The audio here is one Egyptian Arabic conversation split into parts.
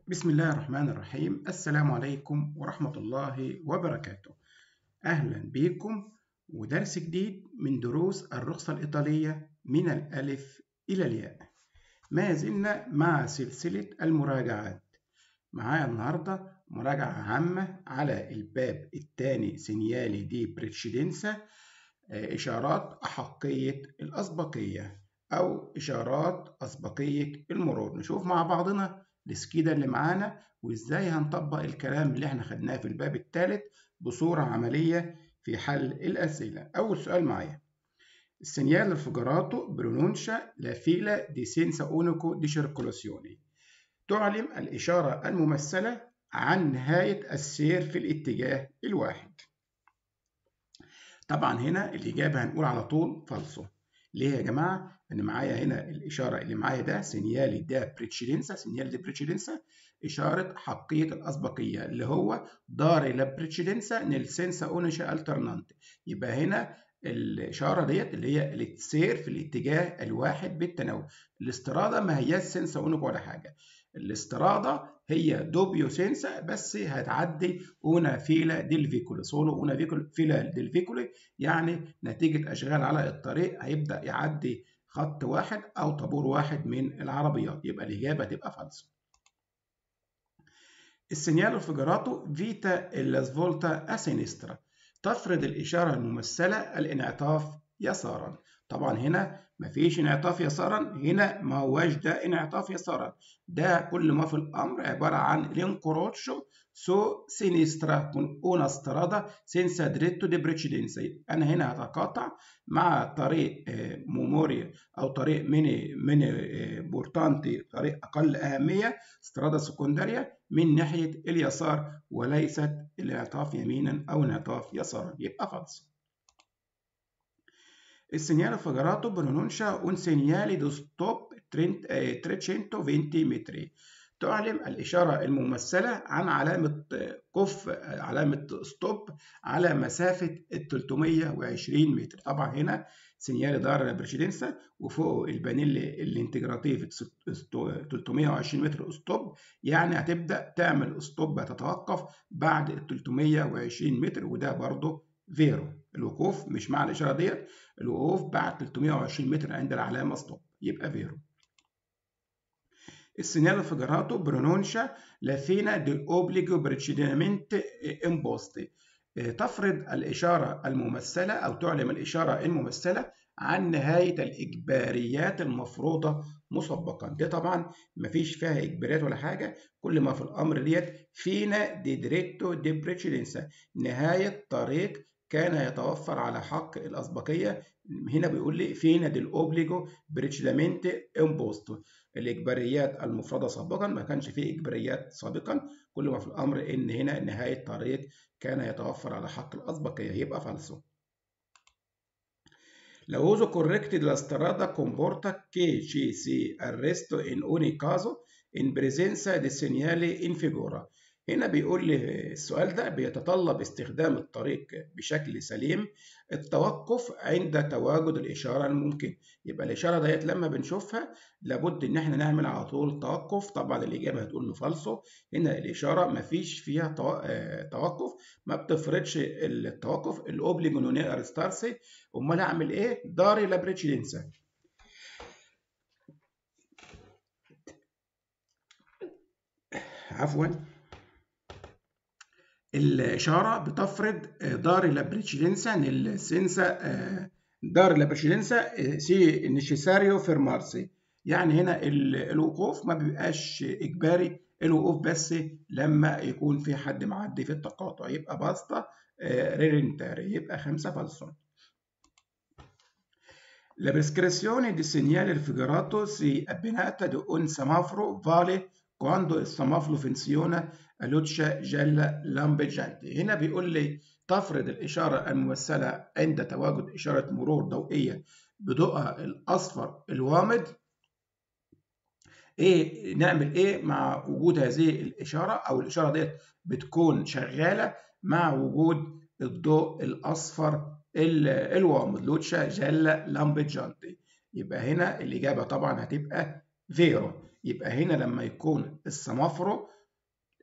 بسم الله الرحمن الرحيم السلام عليكم ورحمة الله وبركاته أهلا بكم ودرس جديد من دروس الرخصة الإيطالية من الألف إلى الياء ما زلنا مع سلسلة المراجعات معايا النهاردة مراجعة عامة على الباب الثاني سينيالي دي بريتشيدنسا إشارات أحقية الأسبقية أو إشارات أسبقية المرور نشوف مع بعضنا السكيدة اللي معانا وإزاي هنطبق الكلام اللي احنا خدناه في الباب الثالث بصورة عملية في حل الأسئلة أول سؤال معايا السينيال فيجراتو برونونشا لا فيلا دي سينسا اونيكو دي شيركولاسيوني تعلم الإشارة الممثلة عن نهاية السير في الاتجاه الواحد طبعا هنا الإجابة هنقول على طول فالصو ليه يا جماعة؟ أنا معايا هنا الإشارة اللي معايا ده سينيالي ده بريتشيدنسا سينيال دي بريتشيدنسا إشارة حقية الأسبقية اللي هو دار لا بريتشيدنسا نيل سينسا اونيشا الترنانت يبقى هنا الإشارة ديت اللي هي السير في الاتجاه الواحد بالتناوب الاسترادة ما هياش سينسا اونيكو ولا حاجة الاسترادة هي دوبيو سينسا بس هتعدي اونا فيلا ديل فيكولي سولو اونا فيكولي فيلا ديل فيكولي يعني نتيجة أشغال على الطريق هيبدأ يعدي خط واحد أو طابور واحد من العربيات يبقى الإجابة تبقى فالص السينيالو فيجراتو فيتا إلا سفولتا أسينسترا تفرض الإشارة الممثلة الانعطاف يسارا طبعا هنا مفيش انعطاف يسارا هنا ما هواش ده انعطاف يسارا ده كل ما في الامر عباره عن الانكروتشو سو سينسترا كون اون سترادا سينسا دريتو دي بريتشيدنسا انا هنا هتقاطع مع طريق ميموريا او طريق ميني ميني بورتانتي طريق اقل اهميه سترادا سكندريا من ناحيه اليسار وليست الانعطاف يمينا او انعطاف يسارا يبقى فالص Il segnale fagarato pronuncia un segnale di stop 320 متر تعلم الإشارة الممثلة عن علامة قف علامة ستوب على مسافة 320 متر طبعا هنا سينيال دار بريشيدنسا وفوق البانيل الانتجراتيف 320 متر ستوب يعني هتبدأ تعمل ستوب هتتوقف بعد ال 320 متر وده برضه فيرو الوقوف مش مع الإشارة ديت الوقوف بعد 320 متر عند العلامة ستوب يبقى فيرو السينيال فيجراتو برونونشا لا فينا دي اوبليجو بريتشيدينامنت امبوستي تفرض الإشارة الممثلة أو تعلم الإشارة الممثلة عن نهاية الإجباريات المفروضة مسبقا دي طبعا مفيش فيها إجباريات ولا حاجة كل ما في الأمر ديت فينا دي دريتو دي بريتشيدنسا نهاية طريق كان يتوفر على حق الأسبقية هنا بيقول لي فينا دي الأوبليجو بريتشيدامنت امبوستو الإجباريات المفردة سابقا ما كانش فيه إجباريات سابقا كل ما في الأمر إن هنا نهاية طريق كان يتوفر على حق الأسبقية يبقى فالسو La uso corretto della strada comporta che ci si arresto in ogni caso in presenza di segnali in figura. هنا بيقول لي السؤال ده بيتطلب استخدام الطريق بشكل سليم التوقف عند تواجد الإشارة الممكن يبقى الإشارة ديت لما بنشوفها لابد إن احنا نعمل على طول توقف طبعا الإجابة هتقول له فالصو هنا الإشارة مفيش فيها توقف ما بتفرضش التوقف الأوبليجو نوني أرستارسي أمال أعمل إيه؟ داري لابريتشيدنسا عفواً الإشارة بتفرض دار لا بريتشيدنسا nel senza دار لا بريتشيدنسا سي نيسيساريو فيرمارسي يعني هنا الوقوف ما بيبقاش إجباري الوقوف بس لما يكون في حد معدي في التقاطع يبقى باستا ريرنتاري يبقى خمسة فالسون La prescrizione di segnale il figurato si abbinata di un semaforo vale quando il semaforo funziona a luce gialla lampeggiante هنا بيقول لي تفرض الإشارة الممثلة عند تواجد إشارة مرور ضوئية بضوءها الأصفر الوامض إيه نعمل إيه مع وجود هذه الإشارة أو الإشارة ديت بتكون شغالة مع وجود الضوء الأصفر الوامض لوتشا جالا لامبجانتي يبقى هنا الإجابة طبعا هتبقى فيرو يبقى هنا لما يكون السمافرو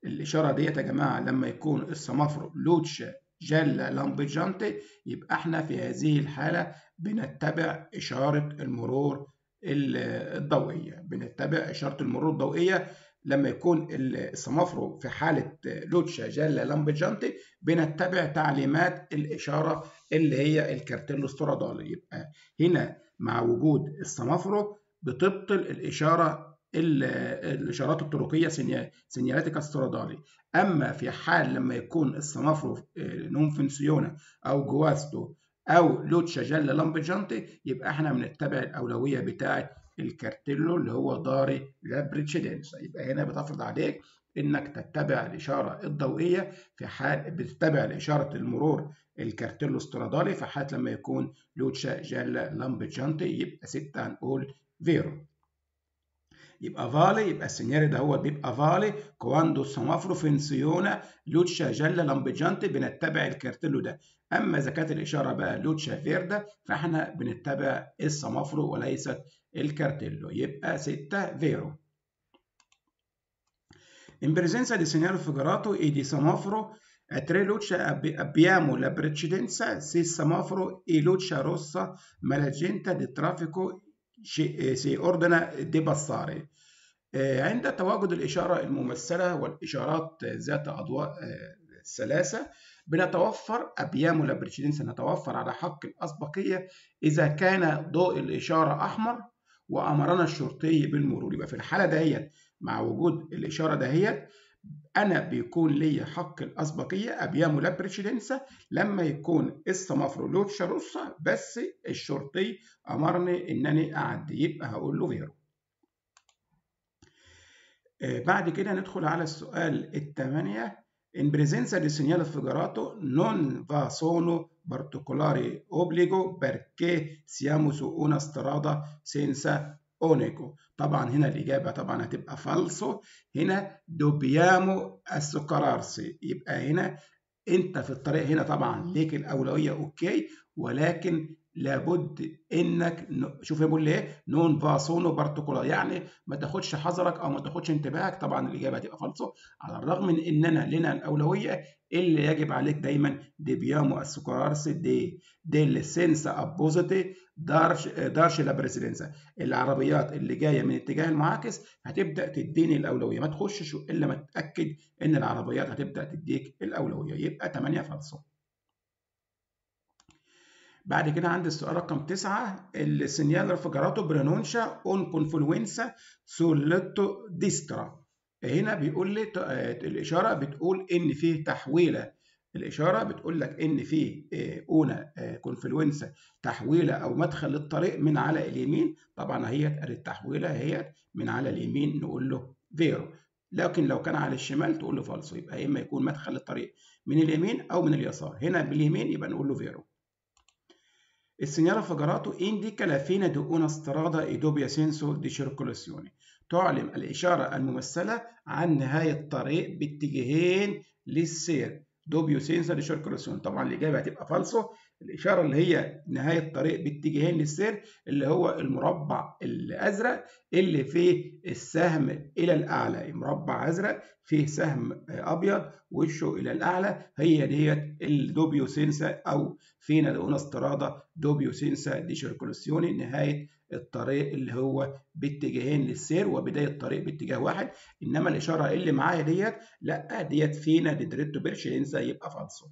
الإشارة ديت يا جماعة لما يكون السمافرو لوتشا جالا لامبجانتي يبقى احنا في هذه الحالة بنتبع إشارة المرور الضوئية بنتبع إشارة المرور الضوئية لما يكون السمافرو في حالة لوتشا جالا لامبجانتي بنتبع تعليمات الإشارة اللي هي الكارتيلو سترادالي يبقى هنا مع وجود السمافرو بتبطل الإشارة الإشارات الطرقية سينيالاتيكا سترادالي أما في حال لما يكون السمافرو نون فنسيونا أو جواستو أو لوتشا جالا لامبجانتي يبقى احنا بنتبع الأولوية بتاعة الكارتيلو اللي هو داري لابريتشيدنسا يبقى هنا بتفرض عليك انك تتبع الاشاره الضوئيه في حال بتتبع الاشاره المرور الكارتيلو سترادالي في حال لما يكون لوتشا جالا لامبجانتي يبقى 6 هنقول فيرو يبقى فالي يبقى السينياري ده هو بيبقى فالي كواندو سمافرو فينسيونا لوتشا جالا لامبجانتي بنتبع الكارتيلو ده اما اذا كانت الاشاره بقى لوتشا فيردا فاحنا بنتبع السمافرو وليست الكارتيلو يبقى 6 فيرو In presenza di segnale figurato e di semaforo, a tre luci abbiamo la precedenza se il semaforo è luce rossa, ma la gente del traffico si ordina di passare. عند تواجد الإشارة الممثلة والإشارات ذات أضواء ثلاثة بنتوفر أبيام لابريتشيدنس نتوفر على حق الأسبقية إذا كان ضوء الإشارة أحمر وأمرنا الشرطي بالمرور يبقى في الحالة دهيت مع وجود الإشارة دهيت أنا بيكون لي حق الأسبقية أبيامو لا بريشيدنسا لما يكون السمافرو لوتشا روسا بس الشرطي أمرني إنني أعدي يبقى هقول له فيرو بعد كده ندخل على السؤال الثمانية In presenza di segnale figurato non va sono particolari obbligo perché siamo su una strada senza اونيكو طبعا هنا الاجابه طبعا هتبقى فالسو هنا دوبيامو السكرارسي يبقى هنا انت في الطريق هنا طبعا ليك الاولويه اوكي ولكن لابد انك شوف بيقول لي ايه نون فاسونو بارتيكولار يعني ما تاخدش حذرك او ما تاخدش انتباهك طبعا الاجابه هتبقى فالسو على الرغم من اننا لنا الاولويه اللي يجب عليك دايما دي بيامو السكرارسي دي دي لسنسا ابوزيتي دارش دارش لا بريسيدنسا العربيات اللي جايه من اتجاه المعاكس هتبدا تديني الاولويه ما تخشش الا ما تتاكد ان العربيات هتبدا تديك الاولويه يبقى 8 فالسو بعد كده عندي السؤال رقم 9 السينيال رفجراتو برينونشا اون كونفلونسا سولتو ديسترا هنا بيقول لي الاشاره بتقول ان في تحويله الاشاره بتقول لك ان في اونا كونفلونسا تحويله او مدخل للطريق من على اليمين طبعا هي التحويله هي من على اليمين نقول له فيرو لكن لو كان على الشمال تقول له فالسو يبقى اما يكون مدخل للطريق من اليمين او من اليسار هنا باليمين يبقى نقول له فيرو Il segnale fagarato indica la fine di una strada e doppia senso di circolazione. تعلم الإشارة الممثلة عن نهاية الطريق باتجاهين للسير دوبيو سينسا دي شيركولاسيون طبعا الإجابة هتبقى فالسو الإشارة اللي هي نهاية الطريق باتجاهين للسير اللي هو المربع الأزرق اللي فيه السهم إلى الأعلى مربع أزرق فيه سهم أبيض وشه إلى الأعلى هي ديت الدوبيو سينسا أو فينا دونا استرادا دوبيو سينسا دي شيركولاسيوني نهاية الطريق اللي هو باتجاهين للسير وبداية الطريق باتجاه واحد إنما الإشارة اللي معايا ديت لأ ديت فينا دي دريتو بيرشينسا يبقى فالسو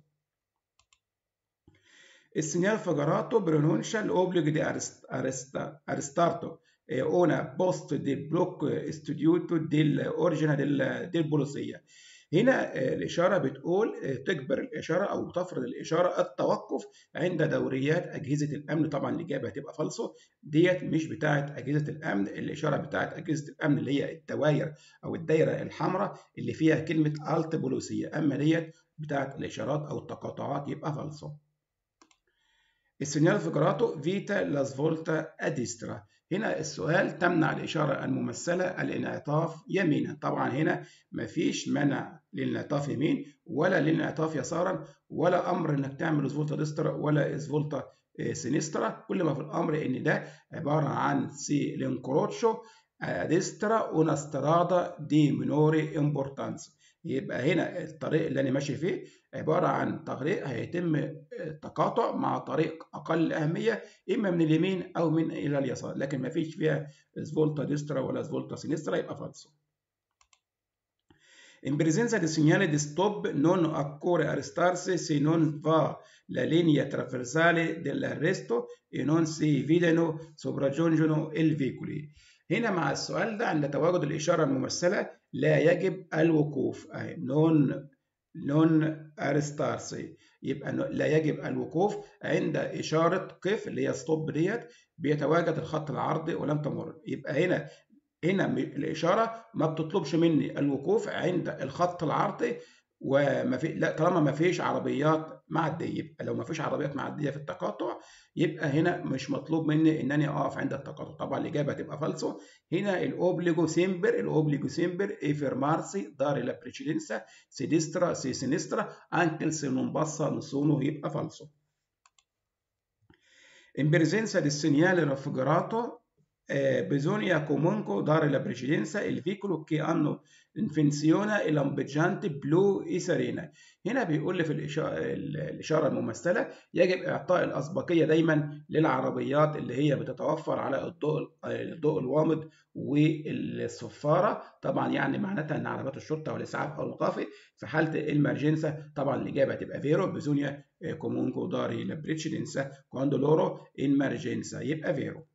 السينيال فاجراتو برونونشا l'obbligo di aristarto una post del blocco istituto dell'origine del, del بوليسية هنا الإشارة بتقول تجبر الإشارة أو تفرض الإشارة التوقف عند دوريات أجهزة الأمن طبعا الإجابة هتبقى فالصو ديت مش بتاعة أجهزة الأمن الإشارة بتاعة أجهزة الأمن اللي هي الدواير أو الدايرة الحمراء اللي فيها كلمة ألت بوليسية أما ديت بتاعة الإشارات أو التقاطعات يبقى فالصو السينيال فيجراتو فيتا لا سفولتا اديسترا هنا السؤال تمنع الإشارة الممثلة الانعطاف يمينا طبعا هنا مفيش منع للانعطاف يمين ولا للانعطاف يسارا ولا أمر إنك تعمل سفولتا ديسترا ولا سفولتا سينسترا كل ما في الأمر إن ده عبارة عن سي لينكروتشو a destra una strada di minore importanza يبقى هنا الطريق اللي انا ماشي فيه عباره عن طريق هيتم تقاطع مع طريق اقل اهميه اما من اليمين او من الى اليسار لكن ما فيش فيها سفولتا ديسترا ولا سفولتا سينسترا يبقى فالسو In presenza di segnale di stop non occorre arrestarsi se non va la linea trasversale dell'arresto e non si vedono sopraggiungono il veicoli. هنا مع السؤال ده عند تواجد الإشارة الممثلة لا يجب الوقوف أهي نون نون أرستارسي يبقى لا يجب الوقوف عند إشارة قف اللي هي ستوب ديت بيتواجد الخط العرضي ولم تمر يبقى هنا هنا الإشارة ما بتطلبش مني الوقوف عند الخط العرضي وما في لا طالما ما فيش عربيات معديه يبقى لو ما فيش عربيات معديه في التقاطع يبقى هنا مش مطلوب مني ان انا اقف عند التقاطع طبعا الاجابه هتبقى فالسو هنا الاوبليجو سيمبر الاوبليجو سيمبر اي فيرمارسي دار لا بريسيدنسا سيدسترا سي سينسترا anche se non passa nessuno يبقى فالسو In presenza del segnale raffigurato eh, bisogna comunque dare la precedenza ai veicoli che hanno infinzione lampeggiante blu e serena هنا بيقول لي في الإشارة, الإشارة الممثلة يجب إعطاء الأسبقية دايما للعربيات اللي هي بتتوفر على الضوء الضوء الوامض والصفارة طبعا يعني معناتها إن عربيات الشرطة والإسعاف أو الوقافي في حالة الإمرجنسا طبعا الإجابة تبقى فيرو بزونيا كومونكو داري لابريتشيدنسا كواندو لورو إمرجنسا يبقى فيرو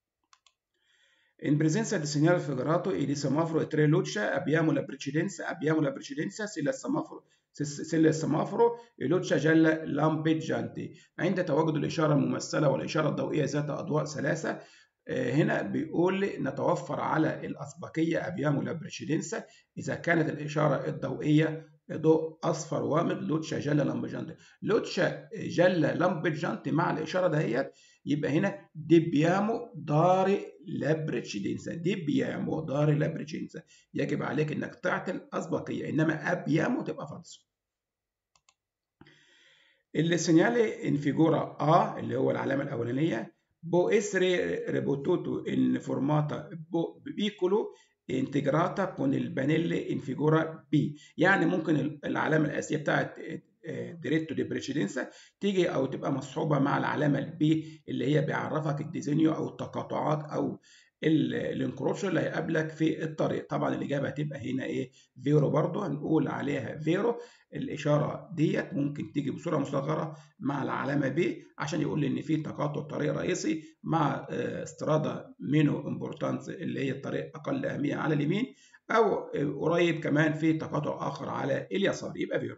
In presenza del segnale figurato e di semaforo e tre luci abbiamo la precedenza, abbiamo la precedenza se, semaforo, se il semaforo e luce gialla lampeggianti. عند تواجد الإشارة الممثلة والإشارة الضوئية ذات أضواء ثلاثة هنا بيقول نتوفر على الأسبقية أبيامو لا بريشيدنسا إذا كانت الإشارة الضوئية ضوء أصفر وامض لوتشا جلا لامبجانتي لوتشا جلا لامبجانتي مع الإشارة دهيت يبقى هنا ديبيامو داري لابريتشيدنسا ديبيامو داري لابريتشيدنسا يجب عليك انك تعطي الاسبقيه انما ابيامو تبقى فالسو السينيالي انفيجورا ا اللي هو العلامه الاولانيه بو اسري ريبوتوتو ان فورماتا بو بيكولو انتجراتا كون البانيلي انفيجورا بي يعني ممكن العلامه الاساسيه بتاعت ديريتو دي بريشيدنسا تيجي او تبقى مصحوبه مع العلامه البي اللي هي بيعرفك الديزينيو او التقاطعات او الانكروتش اللي هيقابلك في الطريق طبعا الاجابه هتبقى هنا ايه فيرو برضه هنقول عليها فيرو الاشاره ديت ممكن تيجي بصوره مصغره مع العلامه بي عشان يقول لي ان في تقاطع طريق رئيسي مع استرادا مينو امبورتانس اللي هي الطريق اقل اهميه على اليمين او قريب كمان في تقاطع اخر على اليسار يبقى فيرو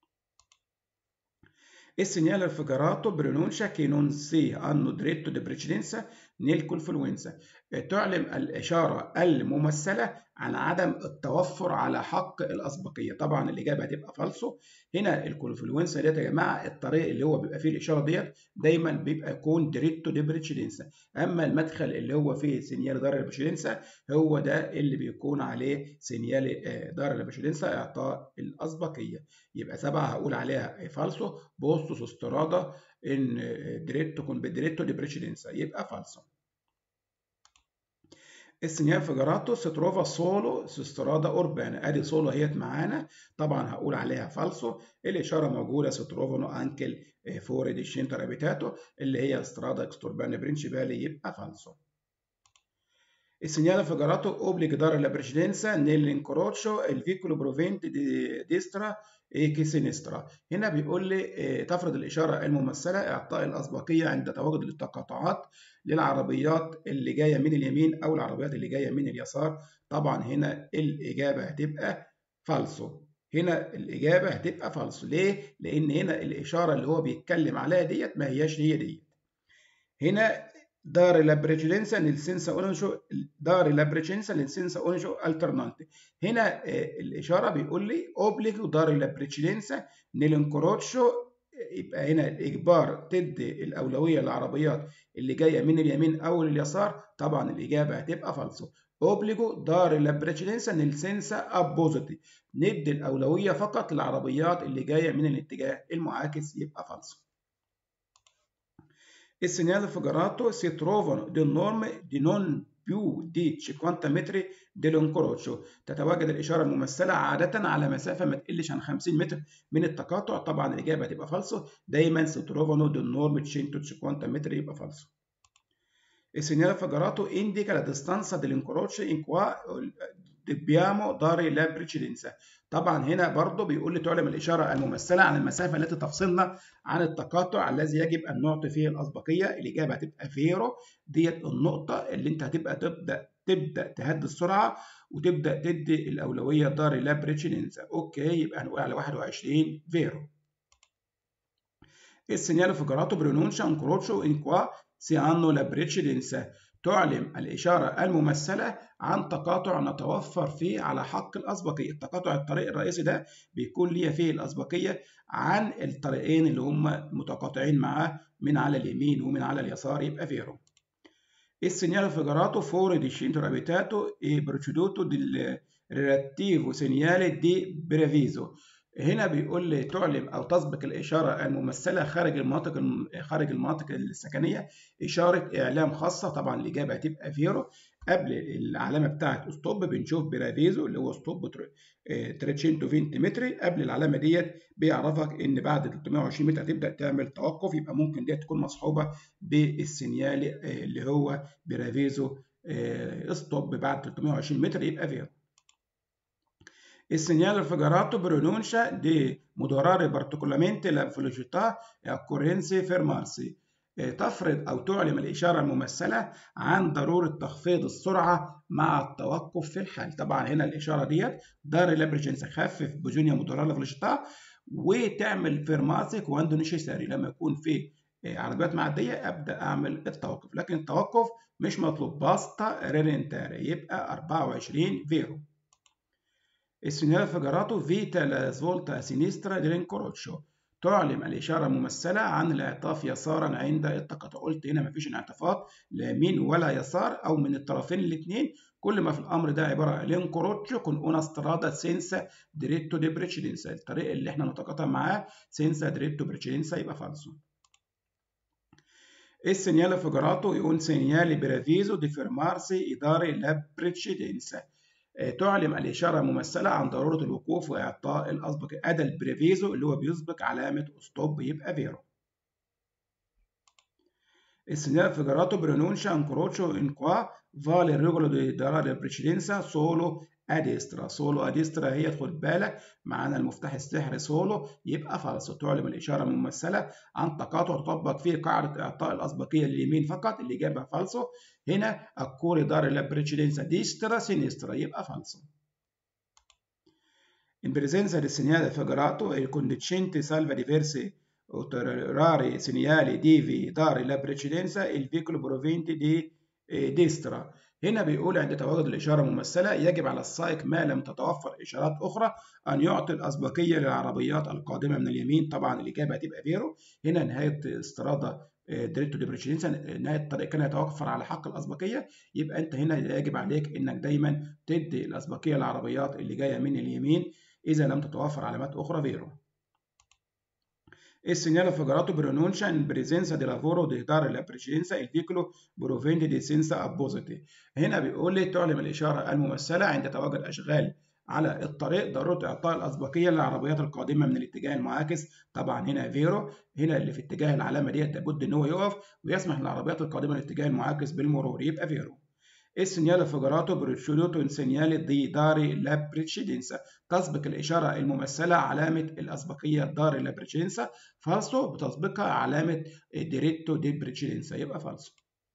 Il segnale raffigurato pronuncia che non si hanno diritto di precedenza nel confluenza تعلم الإشارة الممثلة عن عدم التوفر على حق الأسبقية طبعا الإجابة هتبقى فالسو هنا الكونفلونسا ديت يا جماعة الطريق اللي هو بيبقى فيه الإشارة ديت دايما بيبقى يكون دريتو دي بريتشيدنسا أما المدخل اللي هو فيه سينيال دار البريتشيدنسا هو ده اللي بيكون عليه سينيال دار البريتشيدنسا إعطاء الأسبقية يبقى سبعة هقول عليها فالسو بوستو سوسترادا إن دريتو كون بدريتو دي بريتشيدنسا يبقى فالسو السينيال فيجراتو ستروفا سولو سسترادا اوربانا ادي سولو اهيت معانا طبعا هقول عليها فالسو الاشاره موجوده ستروفانو انكل فوري دي شينتر ابيتاتو اللي هي استرادا اكستوربانا برينشيبالي يبقى فالسو Il segnale figurato obbliga a dare la precedenza nell'incrocio il vicolo proveniente di destra e sinistra. هنا بيقول لي تفرض الإشارة الممثلة إعطاء الأسبقية عند تواجد التقاطعات للعربيات اللي جاية من اليمين أو العربيات اللي جاية من اليسار. طبعا هنا الإجابة هتبقى فالسو. هنا الإجابة هتبقى فالسو. ليه؟ لأن هنا الإشارة اللي هو بيتكلم عليها ديت ما هياش هي ديت. هنا dare la precedenza nel senso unico dare la precedenza nel senso unico alternante هنا الإشارة بيقول لي obbligo dare la precedenza nell'incrocio يبقى هنا الإجبار تدي الأولوية للعربيات اللي جاية من اليمين أو اليسار طبعا الإجابة هتبقى فالسو obbligo dare la precedenza nel senso opposite ندي الأولوية فقط للعربيات اللي جاية من الاتجاه المعاكس يبقى فالسو Il segnale figurato si trovano delle norme di non بيو دي 50 متر ديلونكروتشو تتواجد الإشارة الممثلة عادة على مسافة ما تقلش عن 50 متر من التقاطع طبعا الإجابة هتبقى فالسو دايما ستروفانو دي نورم 150 متر يبقى فالسو Il segnale figurato indica la distanza dell'incrocio in qua dobbiamo dare la precedenza. طبعا هنا برضه بيقول لي تعلم الإشارة الممثلة عن المسافة التي تفصلنا عن التقاطع الذي يجب أن نعطي فيه الأسبقية الإجابة هتبقى فيرو ديت النقطة اللي أنت هتبقى تبدأ تبدأ تهدي السرعة وتبدأ تدي الأولوية دار لا بريتشينينزا أوكي يبقى هنقول على 21 فيرو السينيال فيجراتو برونونشا انكروتشو ان كوا سي انو لا بريتشينينزا تعلم الإشارة الممثلة عن تقاطع نتوفر فيه على حق الأسبقية التقاطع الطريق الرئيسي ده بيكون ليا فيه الأسبقية عن الطريقين اللي هم متقاطعين معاه من على اليمين ومن على اليسار يبقى فيرو Il segnale figurato fuori di centro abitato è proceduto del relativo segnale di previso هنا بيقول لي تعلم او تسبق الاشاره الممثله خارج المناطق خارج المناطق السكنيه اشاره اعلام خاصه طبعا الاجابه هتبقى فيرو قبل العلامه بتاعت اسطوب بنشوف برافيزو اللي هو اسطوب 320 متر قبل العلامه ديت بيعرفك ان بعد 320 متر هتبدا تعمل توقف يبقى ممكن ديت تكون مصحوبه بالسينيال اللي هو برافيزو اسطوب بعد 320 متر يبقى فيرو Il segnale figurato pronuncia di moderare particolarmente la velocità e occorrenze fermarsi. تفرض أو تعلم الإشارة الممثلة عن ضرورة تخفيض السرعة مع التوقف في الحال. طبعا هنا الإشارة ديت دار لابرجنس خفف بجونيا مودورال فيلوشيتا وتعمل فيرماسي كواندو نيشيساري لما يكون في عربيات معدية أبدأ أعمل التوقف لكن التوقف مش مطلوب باستا ريلينتاري يبقى 24 فيرو. Il segnale figurato vita la svolta a sinistra dell'incrocio تعلم الإشارة الممثلة عن الإعطاف يسارا عند التقاطع قلت هنا مفيش انعطافات لا يمين ولا يسار أو من الطرفين الاثنين كل ما في الأمر ده عبارة عن الانكروتشو كون اون سترادا سينسا دريتو دي بريتشيدنسا الطريق اللي احنا نتقاطع معاه سينسا دريتو بريتشيدنسا يبقى فالسو Il segnale figurato è un segnale previso di fermarsi e dare la precedenza. تعلم الإشارة الممثلة عن ضرورة الوقوف وإعطاء الأسبق أداة البريفيزو اللي هو بيسبق علامة ستوب يبقى فيرو. Il segnale figurato pronuncia incrocio in qua vale il regolo di dare la precedenza solo a destra solo a destra هي خد بالك معانا المفتاح السحري سولو يبقى فالسو تعلم الإشارة الممثلة عن تقاطع تطبق فيه قاعدة إعطاء الأسبقية لليمين فقط الإجابة فالسو هنا الكوري دار la precedenza destra sinistra يبقى فالسو In presenza del segnale figurato il conducente salva diversi rari segnali devi dare la precedenza il veicolo proveniente di destra هنا بيقول عند تواجد الإشارة الممثلة يجب على السائق ما لم تتوفر إشارات أخرى أن يعطي الأسبقية للعربيات القادمة من اليمين طبعا الإجابة هتبقى فيرو هنا نهاية استرادا دريتو دي بريتشينسا نهاية الطريق كان يتوفر على حق الأسبقية يبقى أنت هنا يجب عليك إنك دايما تدي الأسبقية للعربيات اللي جاية من اليمين إذا لم تتوفر علامات أخرى فيرو Il segnale figurato pronuncia in presenza di lavoro di dare la precedenza il veicolo proveniente di senza appositi. هنا بيقول لي تعلم الإشارة الممثلة عند تواجد أشغال على الطريق ضرورة إعطاء الأسبقية للعربيات القادمة من الاتجاه المعاكس طبعا هنا فيرو هنا اللي في اتجاه العلامة ديت لابد إن هو يقف ويسمح للعربيات القادمة من الاتجاه المعاكس بالمرور يبقى فيرو. Il segnale figurato preceduto in segnale di dare la precedenza تسبق الإشارة الممثلة علامة الأسبقية دار la precedenza فالسو بتسبقها علامة diritto di precedenza يبقى فالسو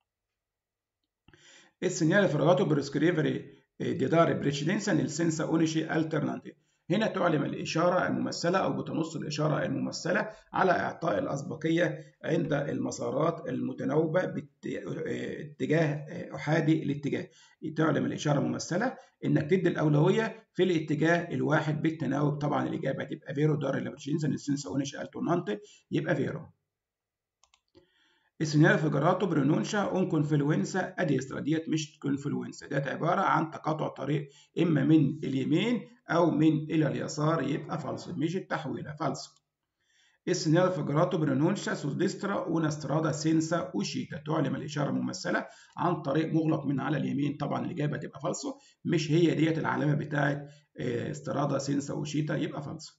Il segnale figurato per scrivere di dare precedenza nel senso unici alternante هنا تعلم الإشارة الممثلة أو بتنص الإشارة الممثلة على إعطاء الأسبقية عند المسارات المتناوبة باتجاه أحادي الاتجاه تعلم الإشارة الممثلة إنك تدي الأولوية في الاتجاه الواحد بالتناوب طبعا الإجابة هتبقى فيرو دار لابرشينزا نسنسا اونيش التونانتي يبقى فيرو السيناريو فيجراتو برونونشا اون كونفلونسا اديسترا ديت مش كونفلونسا ديت عباره عن تقاطع طريق اما من اليمين او من الى اليسار يبقى فالسو مش التحويله فالسو السينيال فيجراتو برونونشا سوديسترا una strada senza uscita تعلم الإشارة الممثلة عن طريق مغلق من على اليمين طبعا الإجابة تبقى فالسو مش هي ديت العلامة بتاعت استرادا سينسا وشيتا يبقى فالسو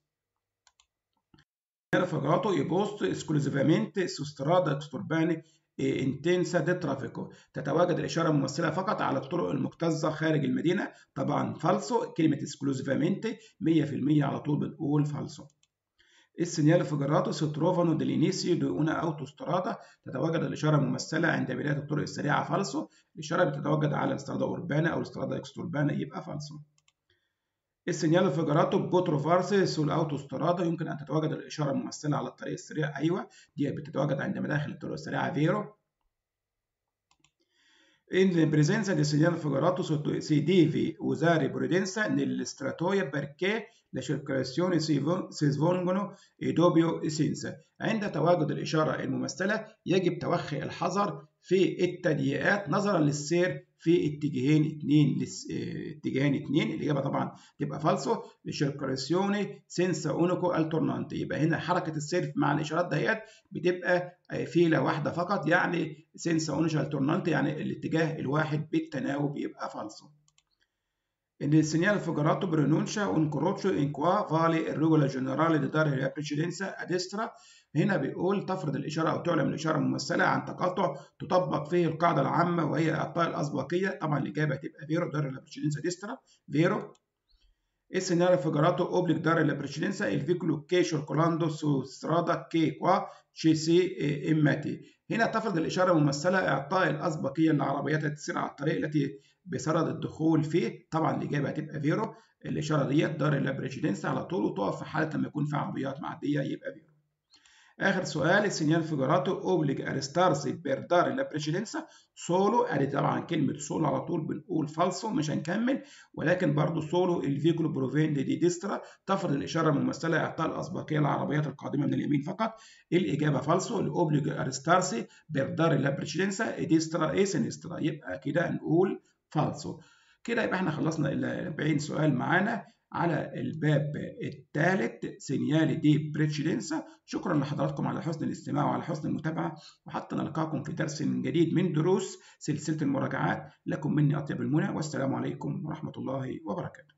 Fagato e posto esclusivamente su strada turbane انتنسا دي ترافيكو تتواجد الإشارة الممثلة فقط على الطرق المكتظة خارج المدينة طبعا فالسو كلمة اسكلوزيفامنتي 100% على طول بنقول فالسو السينيال فيجراتو سي تروفانو دell'inizio di una autostrada تتواجد الإشارة الممثلة عند بداية الطرق السريعة فالسو الإشارة بتتواجد على الاسترادا أوربانا أو الاسترادا إكستوربانا يبقى فالسو السينيال فيجراتو بوتروفارسي سول اوتوسترادا يمكن ان تتواجد الاشاره الممثله على الطريق السريع ايوه دي بتتواجد عند مداخل الطرق السريعه فيرو In presenza del segnale figurato si deve usare prudenza nelle stratoie perché le circolazioni si svolgono doppio senza. عند تواجد الإشارة الممثلة يجب توخي الحذر في التضييقات نظرا للسير في اتجاهين اثنين لس... اتجاهين اثنين الإجابة طبعا تبقى فالسو لشيركوليسيوني سينسا اونيكو التورنانتي يبقى هنا حركة السير مع الإشارات ديت بتبقى فيلة واحدة فقط يعني سينسا اونيكو التورنانتي يعني الاتجاه الواحد بالتناوب يبقى فالسو Il segnale figurato pronuncia un croce in qua vale il regola generale di dare la precedenza a destra هنا بيقول تفرض الإشارة أو تعلم الإشارة الممثلة عن تقاطع تطبق فيه القاعدة العامة وهي الأبطال الأسبقية طبعا الإجابة هتبقى فيرو دار la precedenza destra فيرو Il segnale figurato obbliga dare la precedenza il veicolo che circolando su strada che qua ci si immati هنا تفرض الإشارة الممثلة إعطاء الأسبقية للعربيات التي تسير على الطريق التي بصدد الدخول فيه طبعا الإجابة هتبقى فيرو الإشارة ديت دار لا بريسيدنسا على طول وتقف في حالة لما يكون في عربيات معدية يبقى فيرو آخر سؤال السينيال فيجراتو أوبليج أرستارسي بيردار لا بريسيدنسا سولو أدي طبعا كلمة سولو على طول بنقول فالسو مش هنكمل ولكن برضو سولو الفيكولو بروفين دي ديسترا تفرض الإشارة الممثلة إعطاء الأسبقية للعربيات القادمة من اليمين فقط الإجابة فالسو الأوبليج أرستارسي بيردار لا بريسيدنسا ديسترا إيه سينسترا يبقى كده نقول فالسو كده يبقى احنا خلصنا ال 40 سؤال معانا على الباب الثالث سينيالي دي بريتشيدنسا شكرا لحضراتكم على حسن الاستماع وعلى حسن المتابعة وحتى نلقاكم في درس جديد من دروس سلسلة المراجعات لكم مني أطيب المنى والسلام عليكم ورحمة الله وبركاته